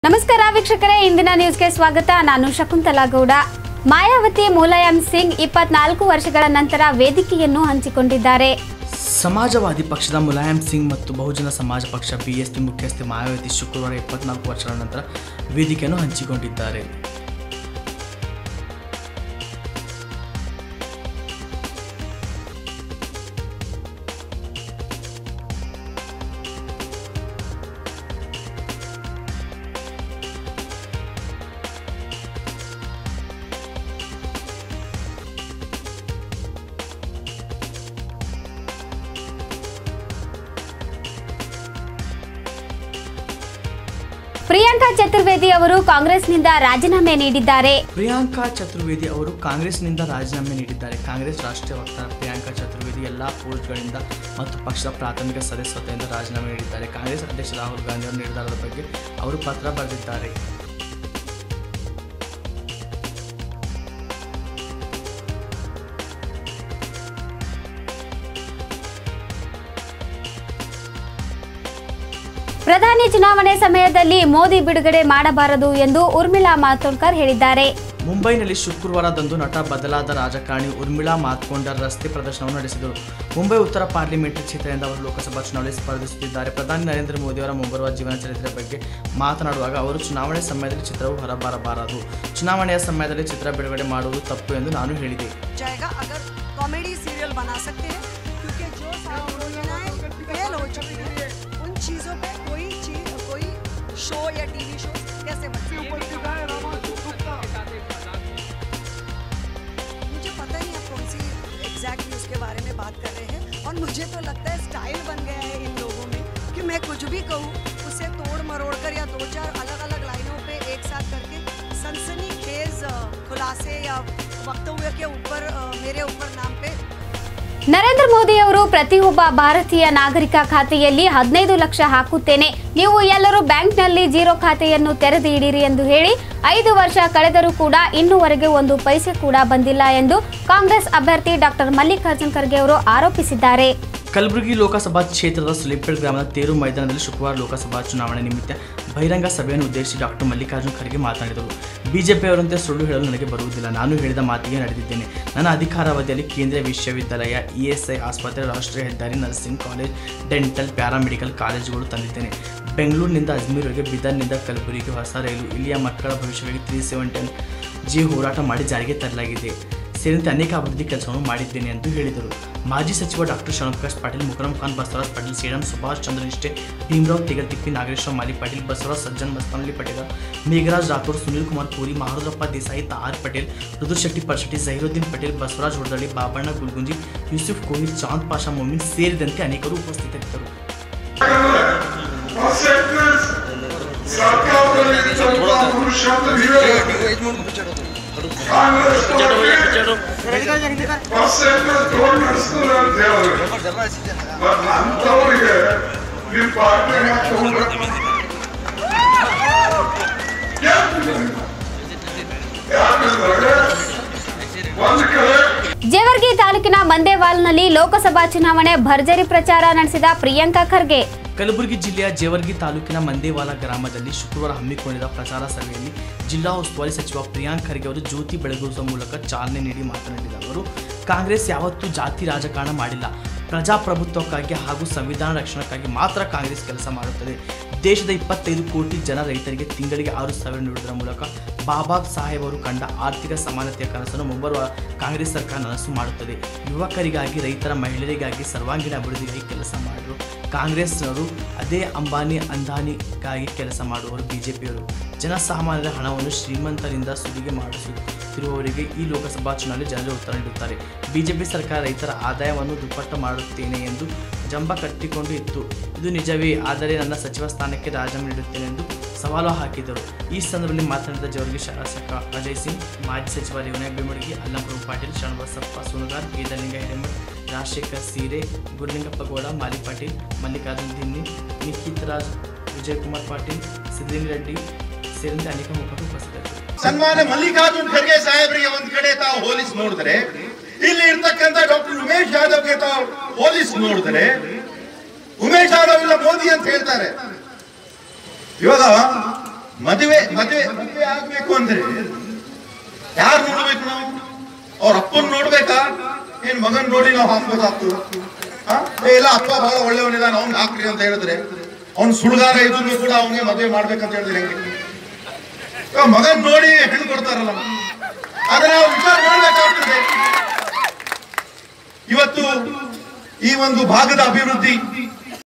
ನಮಸ್ಕಾರ ವೀಕ್ಷಕರೇ ಇಂದಿನ ನ್ಯೂಸ್ಗೆ ಸ್ವಾಗತ ನಾನು ಶಕುಂತಲಾ ಗೌಡ ಮಾಯಾವತಿ ಮುಲಾಯಂ ಸಿಂಗ್ ಇಪ್ಪತ್ನಾಲ್ಕು ವರ್ಷಗಳ ನಂತರ ವೇದಿಕೆಯನ್ನು ಹಂಚಿಕೊಂಡಿದ್ದಾರೆ ಸಮಾಜವಾದಿ ಪಕ್ಷದ ಮುಲಾಯಂ ಸಿಂಗ್ ಮತ್ತು ಬಹುಜನ ಸಮಾಜ ಪಕ್ಷ ಬಿಎಸ್ಪಿ ಮುಖ್ಯಸ್ಥೆ ಮಾಯಾವತಿ ಶುಕ್ರವಾರ ಇಪ್ಪತ್ನಾಲ್ಕು ವರ್ಷಗಳ ನಂತರ ವೇದಿಕೆಯನ್ನು ಹಂಚಿಕೊಂಡಿದ್ದಾರೆ ಪ್ರಿಯಾಂಕಾ ಚತುರ್ವೇದಿ ಅವರು ಕಾಂಗ್ರೆಸ್ನಿಂದ ರಾಜೀನಾಮೆ ನೀಡಿದ್ದಾರೆ ಪ್ರಿಯಾಂಕಾ ಚತುರ್ವೇದಿ ಅವರು ಕಾಂಗ್ರೆಸ್ನಿಂದ ರಾಜೀನಾಮೆ ನೀಡಿದ್ದಾರೆ ಕಾಂಗ್ರೆಸ್ ರಾಷ್ಟ್ರೀಯ ವಕ್ತಾರ ಪ್ರಿಯಾಂಕಾ ಚತುರ್ವೇದಿ ಎಲ್ಲ ಪೋಸ್ಟ್ಗಳಿಂದ ಮತ್ತು ಪಕ್ಷದ ಪ್ರಾಥಮಿಕ ಸದಸ್ಯತ್ವದಿಂದ ರಾಜೀನಾಮೆ ನೀಡಿದ್ದಾರೆ ಕಾಂಗ್ರೆಸ್ ಅಧ್ಯಕ್ಷ ರಾಹುಲ್ ಗಾಂಧಿ ಅವರ ನಿರ್ಧಾರದ ಬಗ್ಗೆ ಅವರು ಪತ್ರ ಬರೆದಿದ್ದಾರೆ ಪ್ರಧಾನಿ ಚುನಾವಣೆ ಸಮಯದಲ್ಲಿ ಮೋದಿ ಬಿಡುಗಡೆ ಮಾಡಬಾರದು ಎಂದು ಉರ್ಮಿಳಾ ಮಾತೋಡ್ಕರ್ ಹೇಳಿದ್ದಾರೆ ಮುಂಬೈನಲ್ಲಿ ಶುಕ್ರವಾರದಂದು ನಟ ಬದಲಾದ ರಾಜಕಾರಣಿ ಉರ್ಮಿಳಾ ಮಾತ್ಕೊಂಡರ್ ರಸ್ತೆ ಪ್ರದರ್ಶನವನ್ನು ನಡೆಸಿದರು ಮುಂಬೈ ಉತ್ತರ ಪಾರ್ಲಿಮೆಂಟರಿ ಕ್ಷೇತ್ರದಿಂದ ಅವರು ಲೋಕಸಭಾ ಚುನಾವಣೆ ಸ್ಪರ್ಧಿಸುತ್ತಿದ್ದಾರೆ ಪ್ರಧಾನಿ ನರೇಂದ್ರ ಮೋದಿ ಅವರ ಮುಂಬರುವ ಜೀವನ ಚರಿತ್ರೆ ಬಗ್ಗೆ ಮಾತನಾಡುವಾಗ ಅವರು ಚುನಾವಣೆ ಸಮಯದಲ್ಲಿ ಚಿತ್ರವು ಹೊರಬರಬಾರದು ಚುನಾವಣೆಯ ಸಮಯದಲ್ಲಿ ಚಿತ್ರ ಬಿಡುಗಡೆ ಮಾಡುವುದು ತಪ್ಪು ಎಂದು ನಾನು ಹೇಳಿದೆ जाएगा अगर कॉमेडी सीरियल बना सकते हैं क्योंकि जो साउथ योजनाएं फेल हो चुकी हैं उन चीज़ों पे कोई चीज कोई शो या टीवी शो कैसे बन सकते हैं? मुझे पता नहीं आप कौन सी एग्जैक्टली उसके बारे में बात कर रहे हैं और मुझे तो लगता है स्टाइल बन गया है इन लोगों में कि मैं कुछ भी कहूँ उसे तोड़ मरोड़ कर या दो चार अलग अलग लाइनों पे एक साथ करके सनसनी खेज खुलासे या वक्तव्य के ऊपर अ, मेरे ऊपर नाम पे ನರೇಂದ್ರ ಮೋದಿ ಅವರು ಪ್ರತಿಯೊಬ್ಬ ಭಾರತೀಯ ನಾಗರಿಕ ಖಾತೆಯಲ್ಲಿ ಹದಿನೈದು ಲಕ್ಷ ಹಾಕುತ್ತೇನೆ ನೀವು ಎಲ್ಲರೂ ಬ್ಯಾಂಕ್ನಲ್ಲಿ ಜೀರೋ ಖಾತೆಯನ್ನು ತೆರೆದು ಇಡಿರಿ ಎಂದು ಹೇಳಿ ಐದು ವರ್ಷ ಕಳೆದರೂ ಕೂಡ ಇನ್ನೂವರೆಗೆ ಒಂದು ಪೈಸೆ ಕೂಡ ಬಂದಿಲ್ಲ ಎಂದು ಕಾಂಗ್ರೆಸ್ ಅಭ್ಯರ್ಥಿ ಡಾಕ್ಟರ್ ಮಲ್ಲಿಕಾರ್ಜುನ್ ಖರ್ಗೆ ಅವರು ಆರೋಪಿಸಿದ್ದಾರೆ ಕಲಬುರಗಿ ಲೋಕಸಭಾ ಕ್ಷೇತ್ರದ ಸುಲಿಪೇಟ್ ಗ್ರಾಮದ ತೇರು ಮೈದಾನದಲ್ಲಿ ಶುಕ್ರವಾರ ಲೋಕಸಭಾ ಚುನಾವಣೆ ನಿಮಿತ್ತ ಬಹಿರಂಗ ಸಭೆಯನ್ನು ಉದ್ದೇಶಿಸಿ ಡಾಕ್ಟರ್ ಮಲ್ಲಿಕಾರ್ಜುನ್ ಖರ್ಗೆ ಮಾತನಾಡಿದರು ಬಿಜೆಪಿಯವರಂತೆ ಸುಳ್ಳು ಹೇಳಲು ನನಗೆ ಬರುವುದಿಲ್ಲ ನಾನು ಹೇಳಿದ ಮಾತಿಗೆ ನಡೆದಿದ್ದೇನೆ ನನ್ನ ಅಧಿಕಾರಾವಧಿಯಲ್ಲಿ ಕೇಂದ್ರೀಯ ವಿಶ್ವವಿದ್ಯಾಲಯ ಇಎಸ್ಐ ಆಸ್ಪತ್ರೆ ರಾಷ್ಟ್ರೀಯ ಹೆದ್ದಾರಿ ನರ್ಸಿಂಗ್ ಕಾಲೇಜ್ ಡೆಂಟಲ್ ಪ್ಯಾರಾಮೆಡಿಕಲ್ ಕಾಲೇಜುಗಳು ತಂದಿದ್ದೇನೆ ಬೆಂಗಳೂರಿನಿಂದ ಅಜ್ಮೀರ್ವರೆಗೆ ಬಿದರ್ನಿಂದ ಕಲಬುರಗಿ ಹೊಸ ರೈಲು ಇಲ್ಲಿಯ ಮಕ್ಕಳ ಭವಿಷ್ಯಕ್ಕಾಗಿ ತ್ರೀ ಸೆವೆಂಟನ್ ಜಿ ಹೋರಾಟ ಮಾಡಿ ಜಾರಿಗೆ ತರಲಾಗಿದೆ ಸೇರಿದಂತೆ ಅನೇಕ ಅಭಿವೃದ್ಧಿ ಕೆಲಸವನ್ನು ಮಾಡಿದ್ದೇನೆ ಎಂದು ಹೇಳಿದರು ಮಾಜಿ ಸಚಿವ ಡಾಕ್ಟರ್ ಶರಣಪ್ರಕಾಶ್ ಪಾಟೀಲ್ ಮುಕರಂ ಖಾನ್ ಬಸವರಾಜ್ ಪಾಟೀಲ್ ಸೇಡಂ ಸುಭಾಷ್ ಚಂದ್ರ ನಿಷ್ಠೆ ಭೀಮರಾವ್ ತೆಗತಿಪ್ಪಿ ನಾಗೇಶ್ವರ ಮಾಲಿ ಪಾಟೀಲ್ ಬಸವರಾಜ್ ಸಜ್ಜನ್ ಮಸ್ತಾನಳ್ಳಿ ಪಟೇಲ ಮೇಘರಾಜ್ ರಾಥೋಡ್ ಸುನೀಲ್ ಕುಮಾರ್ ಪೂರಿ ಮಹಾರುದ್ರಪ್ಪ ದೇಸಾಯಿ ತಾರ್ ಪಟೇಲ್ ರುದ್ರಶೆಟ್ಟಿ ಪರ್ಶೆಟ್ಟಿ ಜಹೀರುದ್ದೀನ್ ಪಟೇಲ್ ಬಸವರಾಜ್ ಹೊಡದಳ್ಳಿ ಬಾಬಣ್ಣ ಗುಲ್ಗುಂಜಿ ಯೂಸುಫ್ ಕೋಹಿರ್ ಚಾಂದ್ ಪಾಷಾ ಮೊಮಿನ್ ಸೇರಿದಂತೆ ಅನೇಕರು ಉಪಸ್ಥಿತರಿದ್ದರು ಸರ್ಕಾರದಲ್ಲಿ ಪುರುಷಾರ್ಥ ಕಾಂಗ್ರೆಸ್ ಬಸ್ ರೋಡ್ ನಡೆಸ್ತಾರೆ ಅಂತ ಹೇಳಿದ್ರು ಬಟ್ ಅಂಥವ್ರಿಗೆ ನಿಮ್ಮ ಪಾರ್ಟಿ ಯಾಕಂದ್ರೆ ಒಂದು ಕಡೆ ಜೇವರ್ಗಿ ತಾಲೂಕಿನ ಮಂದೇವಾಲ್ನಲ್ಲಿ ಲೋಕಸಭಾ ಚುನಾವಣೆ ಭರ್ಜರಿ ಪ್ರಚಾರ ನಡೆಸಿದ ಪ್ರಿಯಾಂಕಾ ಖರ್ಗೆ ಕಲಬುರಗಿ ಜಿಲ್ಲೆಯ ಜೇವರ್ಗಿ ತಾಲೂಕಿನ ಮಂದೇವಾಲ ಗ್ರಾಮದಲ್ಲಿ ಶುಕ್ರವಾರ ಹಮ್ಮಿಕೊಂಡಿದ್ದ ಪ್ರಚಾರ ಸಭೆಯಲ್ಲಿ ಜಿಲ್ಲಾ ಉಸ್ತುವಾರಿ ಸಚಿವ ಪ್ರಿಯಾಂಕ್ ಖರ್ಗೆ ಅವರು ಜ್ಯೋತಿ ಬೆಳಗಿಸುವ ಮೂಲಕ ಚಾಲನೆ ನೀಡಿ ಮಾತನಾಡಿದ ಅವರು ಕಾಂಗ್ರೆಸ್ ಯಾವತ್ತೂ ಜಾತಿ ರಾಜಕಾರಣ ಮಾಡಿಲ್ಲ ಪ್ರಜಾಪ್ರಭುತ್ವಕ್ಕಾಗಿ ಹಾಗೂ ಸಂವಿಧಾನ ರಕ್ಷಣೆಗಾಗಿ ಮಾತ್ರ ಕಾಂಗ್ರೆಸ್ ಕೆಲಸ ಮಾಡುತ್ತದೆ ದೇಶದ ಇಪ್ಪತ್ತೈದು ಕೋಟಿ ಜನ ರೈತರಿಗೆ ತಿಂಗಳಿಗೆ ಆರು ಸಾವಿರ ನೀಡುವುದರ ಮೂಲಕ ಬಾಬಾ ಸಾಹೇಬ್ ಅವರು ಕಂಡ ಆರ್ಥಿಕ ಸಮಾನತೆಯ ಕನಸನ್ನು ಮುಂಬರುವ ಕಾಂಗ್ರೆಸ್ ಸರ್ಕಾರ ನನಸು ಮಾಡುತ್ತದೆ ಯುವಕರಿಗಾಗಿ ರೈತರ ಮಹಿಳೆಯರಿಗಾಗಿ ಸರ್ವಾಂಗೀಣ ಅಭಿವೃದ್ಧಿಗಾಗಿ ಕೆಲಸ ಮಾಡಲು ಕಾಂಗ್ರೆಸ್ನವರು ಅದೇ ಅಂಬಾನಿ ಅಂದಾನಿಗಾಗಿ ಕೆಲಸ ಮಾಡುವವರು ಬಿಜೆಪಿಯವರು ಜನಸಾಮಾನ್ಯರ ಹಣವನ್ನು ಶ್ರೀಮಂತರಿಂದ ಸುಲಿಗೆ ಮಾಡಿಸುತ್ತಿರುವವರಿಗೆ ಈ ಲೋಕಸಭಾ ಚುನಾವಣೆ ಜನರು ಉತ್ತರ ನೀಡುತ್ತಾರೆ ಬಿಜೆಪಿ ಸರ್ಕಾರ ರೈತರ ಆದಾಯವನ್ನು ದುಪ್ಪಟ್ಟು ಮಾಡುತ್ತೇನೆ ಎಂದು ಜಂಬ ಕಟ್ಟಿಕೊಂಡು ಇತ್ತು ಇದು ನಿಜವೇ ಆದರೆ ನನ್ನ ಸಚಿವ ಸ್ಥಾನಕ್ಕೆ ರಾಜೀನಾಮೆ ನೀಡುತ್ತೇನೆ ಎಂದು ಸವಾಲು ಹಾಕಿದರು ಈ ಸಂದರ್ಭದಲ್ಲಿ ಮಾತನಾಡಿದ ಜವರ್ಗಿ ಶಾಸಕ ಅಜಯ್ ಸಿಂಗ್ ಮಾಜಿ ಸಚಿವ ರೇವಣ್ಣ ಬೆಂಬಡಗಿ ಅಲ್ಲಂಪ್ರಭು ಪಾಟೀಲ್ ಶರಣಬಸಪ್ಪ ಸುನಗಾರ್ ಗೀದಲಿಂಗ ಹಿರೇಮಠ್ ರಾಜಶೇಖರ್ ಸೀರೆ ಗುರುಲಿಂಗಪ್ಪ ಗೌಡ ಮಾಲಿ ಪಾಟೀಲ್ ಮಲ್ಲಿಕಾರ್ಜುನ್ ದಿನ್ನಿ ನಿಖಿತ್ ರಾಜ್ ವಿಜಯಕುಮಾರ್ ಪಾಟೀಲ್ ಸಿದ್ದಿನ್ ರೆಡ್ಡಿ ಸೇರಿದಂತೆ ಅನೇಕ ಮುಖಂಡರು ಉಪಸ್ಥಿತರಿದ್ದರು ಸನ್ಮಾನ್ಯ ಮಲ್ಲಿಕಾರ್ಜುನ್ ಖರ್ಗೆ ಸಾಹೇಬರಿಗೆ ಒಂದ್ ಕಡೆ ತಾವು ಹೋಲಿಸಿ ನೋಡಿದ್ರೆ ಇಲ್ಲಿ ಇರ್ತಕ್ಕಂಥ ಡಾಕ್ಟರ್ ಉಮೇಶ್ ಯಾದವ್ಗೆ ತಾವು ಹೋಲಿಸಿ ನೋಡಿದ್ರೆ ಉಮೇಶ್ ಯಾದವ್ ಇಲ್ಲ ಮೋದಿ ಅಂತ ಹೇಳ್ತಾರೆ ಇವಾಗ ಮದುವೆ ಮದುವೆ ಮದುವೆ ಆಗ್ಬೇಕು ಅಂದ್ರೆ ಯಾರು ನೋಡ್ಬೇಕು ನಾವು ಅವ್ರ ಅಪ್ಪನ್ ನೋಡ್ಬೇಕಾ ಏನ್ ಮಗನ್ ನೋಡಿ ನಾವು ಹಾಕ್ಬೇಕಾಗ್ತದೆ ಆ? ಏ, ಇಲ್ಲ ಅಪ್ಪ ಬಹಳ ಒಳ್ಳೆಯವನಿದಾನ ಅವ್ನ್ ಹಾಕ್ರಿ ಅಂತ ಹೇಳಿದ್ರೆ ಅವ್ನ್ ಸುಳ್ಗಾರ ಇದ್ರು ಕೂಡ ಅವನಿಗೆ ಮದುವೆ ಮಾಡ್ಬೇಕಂತ ಹೇಳಿದ್ರೆ ಹೆಂಗೆ ಇವಾಗ ಮಗನ್ ನೋಡಿ ಹೆಣ್ಣು ಕೊಡ್ತಾರಲ್ಲ ಆದ್ರೆ ನಾವು ವಿಚಾರ ಮಾಡ್ಬೇಕಾಗ್ತದೆ ಇವತ್ತು ಈ ಒಂದು ಭಾಗದ ಅಭಿವೃದ್ಧಿ